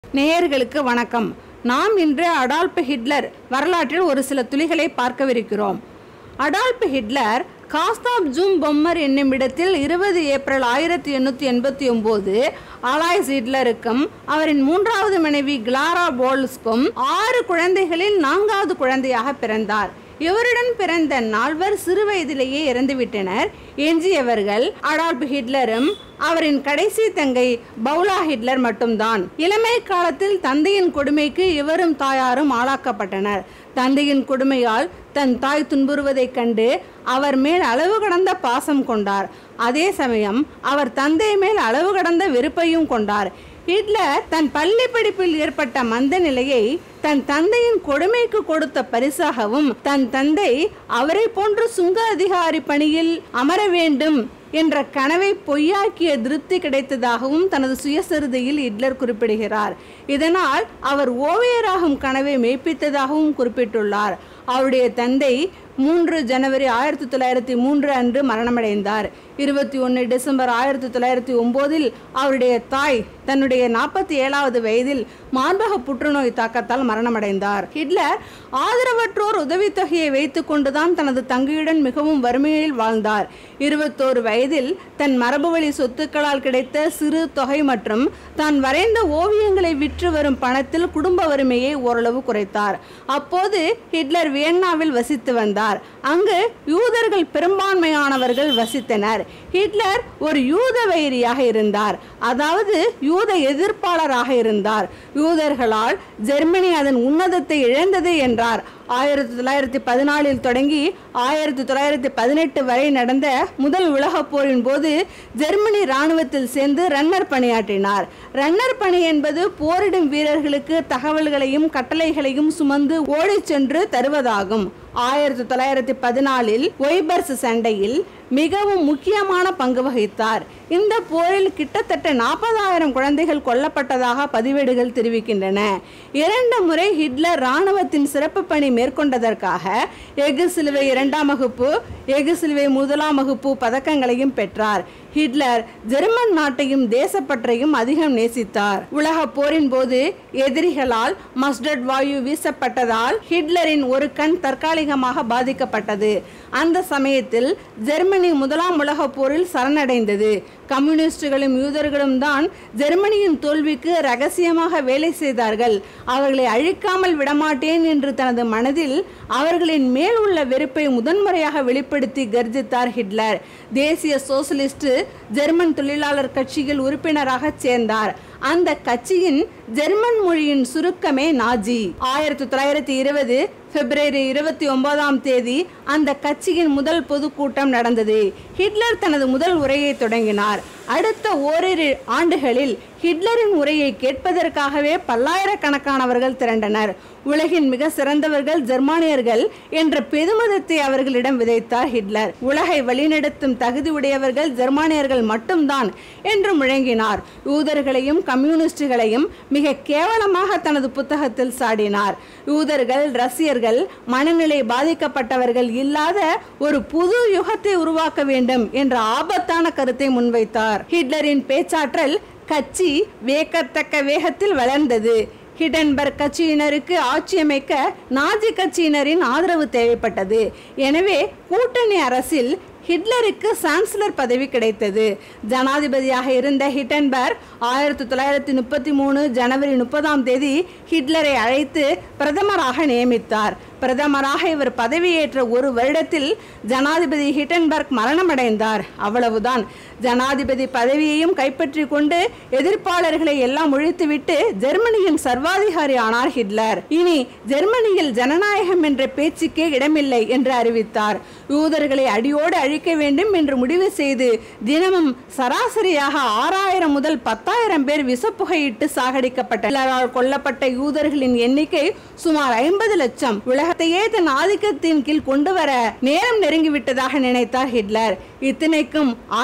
நேயர்களுக்கு வணக்கம் நாம் இன்று அடால்ப் ஹிட்லர் வரலாற்றில் ஒரு சில துளிகளை பார்க்கவிருக்கிறோம் Adolf Hitler Gasthof zum Pommer என்னும் இடத்தில் இருபது ஏப்ரல் ஆயிரத்தி எண்ணூற்றி எண்பத்தி ஒம்போது அலாய்ஸ் ஹிட்லருக்கும் அவரின் மூன்றாவது மனைவி கிளாரா போல்ஸ்க்கும் ஆறு குழந்தைகளில் நான்காவது குழந்தையாக பிறந்தார் இவருடன் பிறந்த நால்வர் சிறுவயதிலேயே இறந்துவிட்டனர் எஞ்சியவர்கள் அடால்ப் ஹிட்லரும் அவரின் கடைசி தங்கை பவுலா ஹிட்லர் மட்டும்தான் இளமை காலத்தில் தந்தையின் கொடுமைக்கு இவரும் தாயாரும் ஆளாக்கப்பட்டனர் தந்தையின் கொடுமையால் தன் தாய் துன்புறுவதைக் கண்டு அவர் மேல் அளவு கடந்த பாசம் கொண்டார் அதே சமயம் அவர் தந்தை மேல் அளவு கடந்த வெறுப்பையும் கொண்டார் ஹிட்லர் தன் பள்ளி படிப்பில் ஏற்பட்ட மந்த நிலையை தன் தந்தையின் கொடுமைக்கு கொடுத்த பரிசாகவும் தன் தந்தை அவரை போன்று சுங்க அதிகாரி பணியில் அமர வேண்டும் என்ற கனவை பொய்யாக்கிய திருப்தி கிடைத்ததாகவும் தனது சுயசரிதையில் ஹிட்லர் குறிப்பிடுகிறார் இதனால் அவர் ஓவியராகும் கனவை மெய்ப்பித்ததாகவும் குறிப்பிட்டுள்ளார் அவருடைய தந்தை மூன்று ஜனவரி ஆயிரத்தி தொள்ளாயிரத்தி மூன்று அன்று மரணமடைந்தார் இருபத்தி ஒன்று டிசம்பர் ஆயிரத்தி தொள்ளாயிரத்தி ஒம்போதில் அவருடைய தாய் தன்னுடைய நாற்பத்தி ஏழாவது வயதில் மார்பக புற்றுநோய் தாக்கத்தால் மரணமடைந்தார் ஹிட்லர் ஆதரவற்றோர் உதவித்தொகையை வைத்து கொண்டுதான் தனது தங்கையுடன் மிகவும் வறுமையில் வாழ்ந்தார் இருபத்தோரு வயதில் தன் மரபுவழி சொத்துக்களால் கிடைத்த சிறு தொகை மற்றும் தான் வரைந்த ஓவியங்களை விற்று வரும் பணத்தில் குடும்ப வறுமையை ஓரளவு குறைத்தார் அப்போது ஹிட்லர் வியன்னாவில் வசித்து வந்தார் அங்கு யூதர்கள் பெரும்பான்மையானவர்கள் வசித்தனர் ஹிட்லர் ஒரு யூத வைரியாக இருந்தார் அதாவது யூத எதிர்ப்பாளராக இருந்தார் யூதர்களால் ஜெர்மனி அதன் உன்னதத்தை இழந்தது என்றார் ஆயிரத்தி தொள்ளாயிரத்தி பதினாலில் தொடங்கி ஆயிரத்தி தொள்ளாயிரத்தி பதினெட்டு வரை நடந்த முதல் உலகப் போரின் போது ஜெர்மனி இராணுவத்தில் சேர்ந்து ரன்னர் பணியாற்றினார் ரன்னர் பணி என்பது போரிடும் வீரர்களுக்கு தகவல்களையும் கட்டளைகளையும் சுமந்து ஓடிச் சென்று தருவதாகும் ஆயிரத்தி தொள்ளாயிரத்தி பதினாலில் ஒய்பர்ஸ் சண்டையில் மிகவும் முக்கியமான பங்கு வகித்தார் இந்த போரில் கிட்டத்தட்ட நாற்பதாயிரம் குழந்தைகள் கொல்லப்பட்டதாக பதிவேடுகள் தெரிவிக்கின்றன இரண்டு முறை ஹிட்லர் இராணுவத்தின் சிறப்பு பணி மேற்கொண்டதற்காக எஃகு சிலுவை இரண்டாம் வகுப்பு எஃகு சிலுவை முதலாம் வகுப்பு பதக்கங்களையும் பெற்றார் ஹிட்லர் ஜெர்மன் நாட்டையும் தேசப்பற்றையும் அதிகம் நேசித்தார் உலக போரின் போது எதிரிகளால் மஸ்டர்ட் வாயு வீசப்பட்டதால் ஹிட்லரின் ஒரு கண் தற்காலிகமாக பாதிக்கப்பட்டது அந்த சமயத்தில் ஜெர்மனி முதலாம் உலக போரில் சரணடைந்தது கம்யூனிஸ்டுகளும் யூதர்களும் தான் ஜெர்மனியின் தோல்விக்கு ரகசியமாக வேலை செய்தார்கள் அவர்களை அழிக்காமல் விடமாட்டேன் என்று தனது மனதில் அவர்களின் மேல் உள்ள வெறுப்பை முதன்முறையாக வெளிப்படுத்தி கர்ஜித்தார் ஹிட்லர் தேசிய சோசலிஸ்ட் ஜெர்மன் தொழிலாளர் கட்சியில் உறுப்பினராக சேர்ந்தார் அந்த கட்சியின் ஜெர்மன் மொழியின் சுருக்கமே நாஜி ஆயிரத்தி தொள்ளாயிரத்தி இருபது பிப்ரவரி இருபத்தி ஒன்பதாம் தேதி அந்த கட்சியின் முதல் பொதுக்கூட்டம் நடந்தது ஹிட்லர் தனது முதல் உரையை தொடங்கினார் அடுத்த ஓரிரு ஆண்டுகளில் ஹிட்லரின் உரையை கேட்பதற்காகவே பல்லாயிரக்கணக்கானவர்கள் திரண்டனர் உலகின் மிக சிறந்தவர்கள் ஜெர்மானியர்கள் என்ற பெருமிதத்தை அவர்களிடம் விதைத்தார் ஹிட்லர் உலகை வழிநடத்தும் தகுதி உடையவர்கள் ஜெர்மானியர்கள் மட்டும்தான் என்று முழங்கினார் யூதர்களையும் கம்யூனிஸ்டுகளையும் மிக கேவலமாக தனது புத்தகத்தில் சாடினார் யூதர்கள் ரஷ்யர்கள் மனநிலை பாதிக்கப்பட்டவர்கள் இல்லாத ஒரு புது யுகத்தை உருவாக்க வேண்டும் என்ற ஆபத்தான கருத்தை முன்வைத்தார் ஹிட்லரின் பேச்சாற்றல் கட்சி வியக்கத்தக்க வேகத்தில் வளர்ந்தது ஹிடன்பர்க் கட்சியினருக்கு ஆட்சியமைக்க நாஜி கட்சியினரின் ஆதரவு தேவைப்பட்டது எனவே கூட்டணி அரசில் ஹிட்லருக்கு சான்சலர் பதவி கிடைத்தது ஜனாதிபதியாக இருந்த ஹிட்டன்பர்க் ஆயிரத்தி தொள்ளாயிரத்தி முப்பத்தி மூணு ஜனவரி முப்பதாம் தேதி ஹிட்லரை அழைத்து பிரதமராக நியமித்தார் பிரதமராக இவர் பதவியேற்ற ஒரு வருடத்தில் ஜனாதிபதி ஹிட்டன்பர்க் மரணமடைந்தார் அவ்வளவுதான் ஜனாதிபதி பதவியையும் கைப்பற்றி கொண்டு எதிர்ப்பாளர்களை எல்லாம் ஒழித்துவிட்டு ஜெர்மனியின் சர்வாதிகாரி ஆனார் ஹிட்லர் இனி ஜெர்மனியில் ஜனநாயகம் என்ற பேச்சுக்கே இடமில்லை என்று அறிவித்தார் யூதர்களை அடியோடு அழிக்க வேண்டும் என்று முடிவு செய்து தினமும் சராசரியாக ஆறாயிரம் முதல் பத்தாயிரம் பேர் விஷப்புகையிட்டு சாகடிக்கப்பட்டனர் கொல்லப்பட்ட யூதர்களின் எண்ணிக்கை சுமார் ஐம்பது லட்சம் உலகத்தையே தன் ஆதிக்கத்தின் கீழ் கொண்டு வர நேரம் நெருங்கிவிட்டதாக நினைத்தார் ஹிட்லர் இத்தனைக்கும் ஆயிரத்தி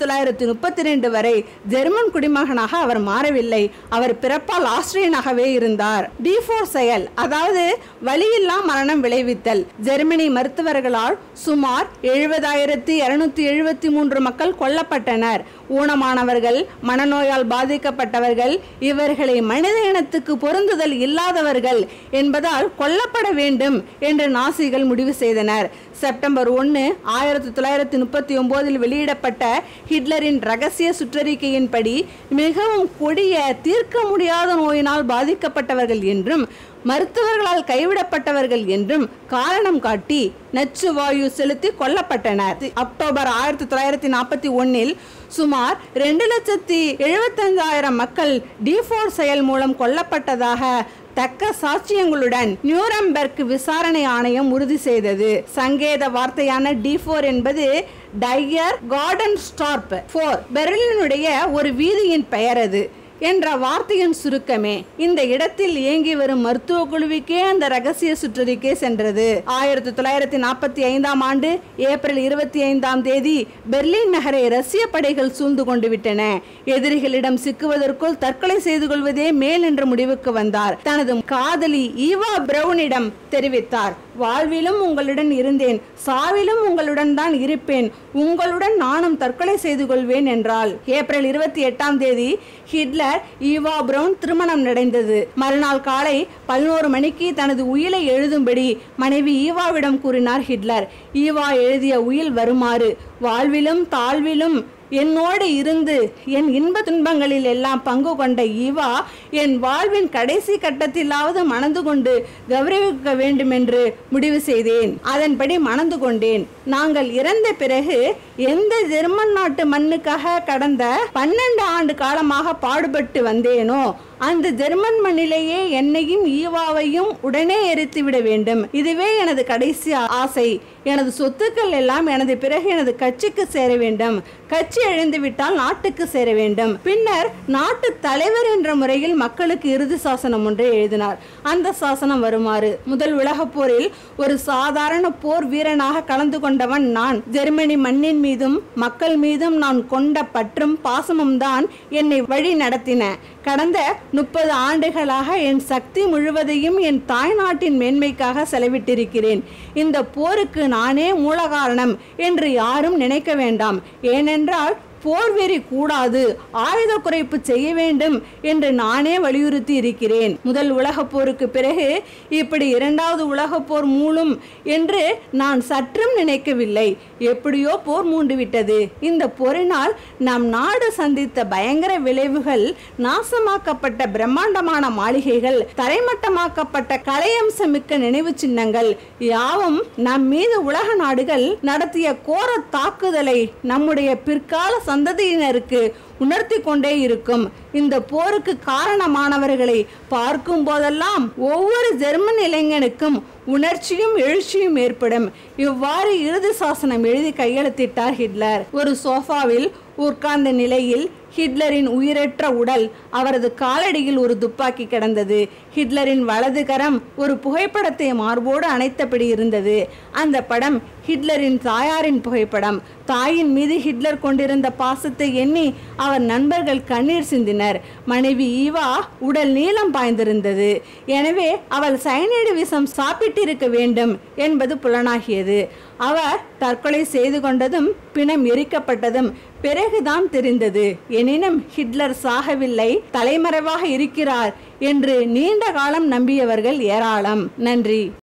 தொள்ளாயிரத்தி முப்பத்தி ரெண்டு வரை ஜெர்மன் குடிமகனாக அவர் மாறவில்லை அவர் பிறப்பால் ஆஸ்திரியனாகவே இருந்தார் டி ஃபோர் செயல் அதாவது வழியில்லா மரணம் விளைவித்தல் ஜெர்மனி மருத்துவர்களால் சுமார் எழுபதாயிரத்தி இருநூத்தி எழுபத்தி மூன்று மக்கள் கொல்லப்பட்டனர் ஊனமானவர்கள் மனநோயால் பாதிக்கப்பட்டவர்கள் இவர்களை மனித இனத்துக்கு பொருந்துதல் இல்லாதவர்கள் என்பதால் கொல்லப்பட வேண்டும் என்று நாசிகள் முடிவு செய்தனர் செப்டம்பர் ஒன்று ஆயிரத்தி தொள்ளாயிரத்தி முப்பத்தி ஒன்பதில் வெளியிடப்பட்ட ஹிட்லரின் ரகசிய சுற்றறிக்கையின்படி மிகவும் கொடிய தீர்க்க முடியாத நோயினால் பாதிக்கப்பட்டவர்கள் என்றும் மருத்துவர்களால் கைவிடப்பட்டவர்கள் என்றும் காரணம் காட்டி நச்சு வாயு செலுத்தி கொல்லப்பட்டனர் அக்டோபர் ஆயிரத்தி தொள்ளாயிரத்தி நாற்பத்தி ஒன்னில் சுமார் ரெண்டு லட்சத்தி எழுபத்தஞ்சாயிரம் மக்கள் டி ஃபோர் செயல் மூலம் கொல்லப்பட்டதாக தக்க சாட்சியங்களுடன் நியூரம்பெர்க் விசாரணை ஆணையம் உறுதி செய்தது சங்கேத வார்த்தையான டி ஃபோர் என்பது டையர் கார்டன் ஸ்டார்ப் ஃபோர் பெர்லினுடைய ஒரு வீதியின் பெயர் அது என்ற வார்த்தையின் சுருக்கமே இந்த இடத்தில் இயங்கி வரும் மருத்துவ குழுவுக்கே அந்த ரகசிய சுற்றறிக்கை சென்றது ஆயிரத்தி தொள்ளாயிரத்தி நாற்பத்தி ஐந்தாம் ஆண்டு ஏப்ரல் இருபத்தி ஐந்தாம் தேதி பெர்லின் நகரை ரஷ்ய படைகள் சூழ்ந்து கொண்டு விட்டன எதிரிகளிடம் சிக்குவதற்குள் தற்கொலை செய்து கொள்வதே மேல் என்ற முடிவுக்கு வந்தார் தனது காதலி ஈவா பிரவுனிடம் தெரிவித்தார் வாழ்விலும் உங்களுடன் இருந்தேன் சாவிலும் உங்களுடன் தான் இருப்பேன் உங்களுடன் நானும் தற்கொலை செய்து கொள்வேன் என்றால் ஏப்ரல் இருபத்தி எட்டாம் தேதி ஹிட்லர் ஈவா பிரவுன் திருமணம் நடந்தது மறுநாள் காலை பதினோரு மணிக்கு தனது உயிலை எழுதும்படி மனைவி ஈவாவிடம் கூறினார் ஹிட்லர் ஈவா எழுதிய உயில் வருமாறு வாழ்விலும் தாழ்விலும் என்னோடு இருந்து என் இன்ப துன்பங்களில் எல்லாம் பங்கு கொண்ட ஈவா என் வாழ்வின் கடைசி கட்டத்திலாவது மணந்து கொண்டு கௌரவிக்க வேண்டும் என்று முடிவு செய்தேன் அதன்படி மணந்து கொண்டேன் நாங்கள் இறந்த பிறகு எந்த ஜெர்மன் நாட்டு மண்ணுக்காக கடந்த பன்னெண்டு ஆண்டு காலமாக பாடுபட்டு வந்தேனோ அந்த ஜெர்மன் மண்ணிலேயே என்னையும் ஈவாவையும் உடனே எரித்து விட வேண்டும் இதுவே எனது கடைசி ஆசை எனது சொத்துக்கள் எல்லாம் எனது பிறகு எனது கட்சிக்கு சேர வேண்டும் கட்சி எழுந்து விட்டால் நாட்டுக்கு சேர வேண்டும் பின்னர் நாட்டு தலைவர் என்ற முறையில் மக்களுக்கு இறுதி சாசனம் ஒன்றை எழுதினார் அந்த சாசனம் வருமாறு முதல் உலகப் போரில் ஒரு சாதாரண போர் வீரனாக கலந்து கொண்டவன் நான் ஜெர்மனி மண்ணின் மீதும் மக்கள் மீதும் நான் கொண்ட பற்றும் பாசமும் தான் என்னை வழி நடத்தின கடந்த முப்பது ஆண்டுகளாக என் சக்தி முழுவதையும் என் தாய்நாட்டின் மேன்மைக்காக செலவிட்டிருக்கிறேன் இந்த போருக்கு நானே மூலகாரணம் என்று யாரும் நினைக்க வேண்டாம் ஏனென்றால் போர் வெறி கூடாது ஆயுத குறைப்பு செய்ய வேண்டும் என்று நானே வலியுறுத்தி இருக்கிறேன் முதல் உலகப் போருக்கு பிறகு இப்படி இரண்டாவது உலகப் போர் மூலும் என்று நான் சற்றும் நினைக்கவில்லை எப்படியோ போர் மூண்டு விட்டது இந்த போரினால் நம் நாடு சந்தித்த பயங்கர விளைவுகள் நாசமாக்கப்பட்ட பிரம்மாண்டமான மாளிகைகள் தரைமட்டமாக்கப்பட்ட கலையம்சமிக்க நினைவு சின்னங்கள் யாவும் நம் மீது உலக நாடுகள் நடத்திய கோர தாக்குதலை நம்முடைய பிற்கால சந்ததியினருக்கு உணர்த்தி கொண்டே இருக்கும் இந்த போருக்கு காரணமானவர்களை பார்க்கும் போதெல்லாம் ஒவ்வொரு ஜெர்மன் இளைஞனுக்கும் உணர்ச்சியும் எழுச்சியும் ஏற்படும் இவ்வாறு இறுதி சாசனம் எழுதி கையெழுத்திட்டார் ஹிட்லர் ஒரு சோஃபாவில் உட்கார்ந்த நிலையில் ஹிட்லரின் உயிரற்ற உடல் அவரது காலடியில் ஒரு துப்பாக்கி கிடந்தது ஹிட்லரின் வலது கரம் ஒரு புகைப்படத்தை மார்போடு அணைத்தபடி இருந்தது அந்த படம் ஹிட்லரின் தாயாரின் புகைப்படம் தாயின் மீது ஹிட்லர் கொண்டிருந்த பாசத்தை எண்ணி அவர் நண்பர்கள் கண்ணீர் சிந்தினர் மனைவி ஈவா உடல் நீளம் பாய்ந்திருந்தது எனவே அவள் சைனைடு விஷம் சாப்பிட்டிருக்க வேண்டும் என்பது புலனாகியது அவர் தற்கொலை செய்து கொண்டதும் பிணம் எரிக்கப்பட்டதும் பிறகுதான் தெரிந்தது எனினும் ஹிட்லர் சாகவில்லை தலைமறைவாக இருக்கிறார் என்று நீண்ட காலம் நம்பியவர்கள் ஏராளம் நன்றி